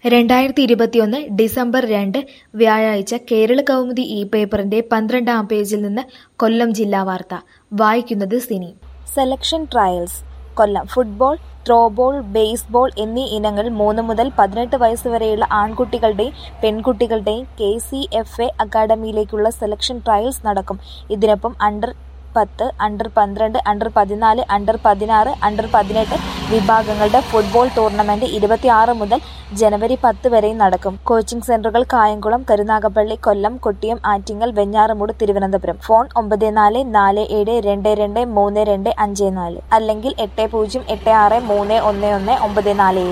രണ്ടായിരത്തി ഇരുപത്തിയൊന്ന് ഡിസംബർ രണ്ട് വ്യാഴാഴ്ച കേരള കൗമുദി ഈ പേപ്പറിന്റെ പന്ത്രണ്ടാം പേജിൽ നിന്ന് കൊല്ലം ജില്ലാ വാർത്ത വായിക്കുന്നത് Cini selection trials Kollam football throwball baseball എന്നീ ഇനങ്ങളിൽ മൂന്ന് മുതൽ പതിനെട്ട് വയസ്സ് വരെയുള്ള ആൺകുട്ടികളുടെയും പെൺകുട്ടികളുടെയും കെ സി എഫ് എ അക്കാഡമിയിലേക്കുള്ള സെലക്ഷൻ ട്രയൽസ് നടക്കും ഇതിനൊപ്പം അണ്ടർ പത്ത് അണ്ടർ പന്ത്രണ്ട് അണ്ടർ പതിനാല് അണ്ടർ പതിനാറ് അണ്ടർ പതിനെട്ട് വിഭാഗങ്ങളുടെ ഫുട്ബോൾ ടൂർണമെന്റ് ഇരുപത്തിയാറ് മുതൽ ജനുവരി പത്ത് വരെയും നടക്കും കോച്ചിംഗ് സെന്ററുകൾ കായംകുളം കരുനാഗപ്പള്ളി കൊല്ലം കൊട്ടിയം ആറ്റിങ്ങൽ വെഞ്ഞാറമൂട് തിരുവനന്തപുരം ഫോൺ ഒമ്പത് നാല് നാല് ഏഴ് രണ്ട് രണ്ട് മൂന്ന് രണ്ട് അഞ്ച് നാല് അല്ലെങ്കിൽ എട്ട് പൂജ്യം എട്ട് ആറ് മൂന്ന് ഒന്ന് ഒന്ന് ഒമ്പത് നാല് ഏഴ്